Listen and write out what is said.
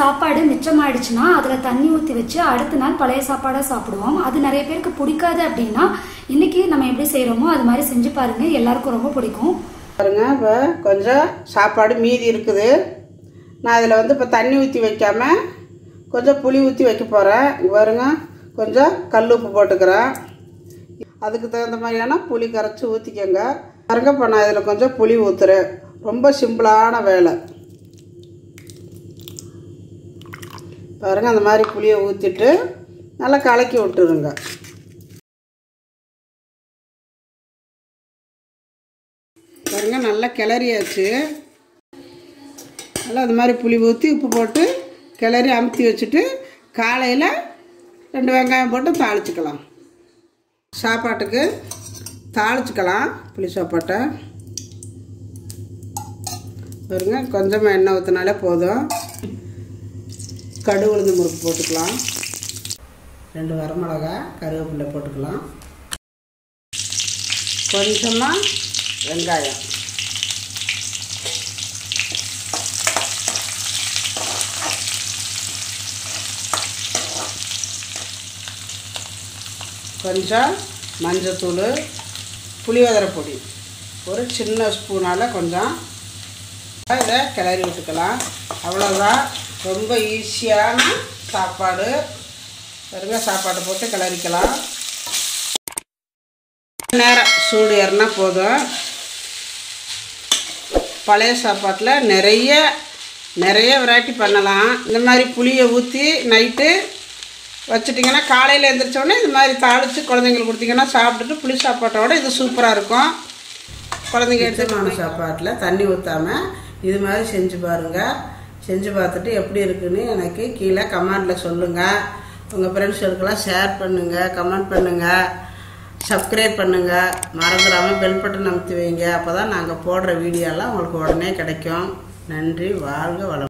சாப்பாடு மிச்சமாயிடுச்சுன்னா அதில் தண்ணி ஊற்றி வச்சு அடுத்த நாள் பழைய சாப்பாடாக சாப்பிடுவோம் அது நிறைய பேருக்கு பிடிக்காது அப்படின்னா இன்னைக்கு நம்ம எப்படி செய்கிறோமோ அது மாதிரி செஞ்சு பாருங்க எல்லாருக்கும் ரொம்ப பிடிக்கும் பாருங்க இப்போ கொஞ்சம் சாப்பாடு மீதி இருக்குது நான் இதில் வந்து இப்போ தண்ணி ஊற்றி வைக்காம கொஞ்சம் புளி ஊற்றி வைக்க போகிறேன் பாருங்க கொஞ்சம் கல் உப்பு போட்டுக்கிறேன் அதுக்கு தகுந்த மாதிரியான புளி கரைச்சி ஊற்றிக்கோங்க பாருங்க இப்போ நான் இதில் கொஞ்சம் புளி ஊற்றுறேன் ரொம்ப சிம்பிளான வேலை பாருங்க அந்த மாதிரி புளியை ஊற்றிட்டு நல்லா கலக்கி விட்டுருங்க பாருங்க நல்லா கிளறியாச்சு நல்லா அது மாதிரி புளி ஊற்றி உப்பு போட்டு கிளறி அமுத்தி வச்சுட்டு காலையில் ரெண்டு வெங்காயம் போட்டு தாளிச்சுக்கலாம் சாப்பாட்டுக்கு தாளிச்சுக்கலாம் புளி சாப்பாட்டை பாருங்க கொஞ்சமாக எண்ணெய் ஊற்றினாலே போதும் கடுகு உளுந்து முறுக்கு போட்டுக்கலாம் ரெண்டு வரமிளகா கருவேப்பிலை போட்டுக்கலாம் கொஞ்சமாக வெங்காயம் கொஞ்சம் மஞ்சத்தூள் புளியோதரை பொடி ஒரு சின்ன ஸ்பூனால் கொஞ்சம் இதை கிளறி விட்டுக்கலாம் அவ்வளோதான் ரொம்ப ஈஸியான சாப்பாடு பாருங்க சாப்பாட்டை போட்டு கிளறிக்கலாம் நேரம் சூடு ஏறினா போதும் பழைய சாப்பாட்டில் நிறைய நிறைய வெரைட்டி பண்ணலாம் இந்த மாதிரி புளியை ஊற்றி நைட்டு வச்சுட்டிங்கன்னா காலையில் எழுந்திரிச்சோடனே இது மாதிரி தாளித்து குழந்தைங்களுக்கு கொடுத்தீங்கன்னா சாப்பிட்டுட்டு புளி சாப்பாட்டோட இது சூப்பராக இருக்கும் குழந்தைங்க எடுத்துமான சாப்பாட்டில் தண்ணி ஊற்றாமல் இது மாதிரி செஞ்சு பாருங்கள் செஞ்சு பார்த்துட்டு எப்படி இருக்குன்னு எனக்கு கீழே கமெண்டில் சொல்லுங்கள் உங்கள் ஃப்ரெண்ட்ஸுக்கெல்லாம் ஷேர் பண்ணுங்கள் கமெண்ட் பண்ணுங்கள் சப்ஸ்கிரைப் பண்ணுங்கள் மறந்துடாமல் பெல் பட்டன் அமுத்தி வைங்க அப்போ தான் நாங்கள் போடுற வீடியோலாம் உங்களுக்கு உடனே கிடைக்கும் நன்றி வாழ்க வளம்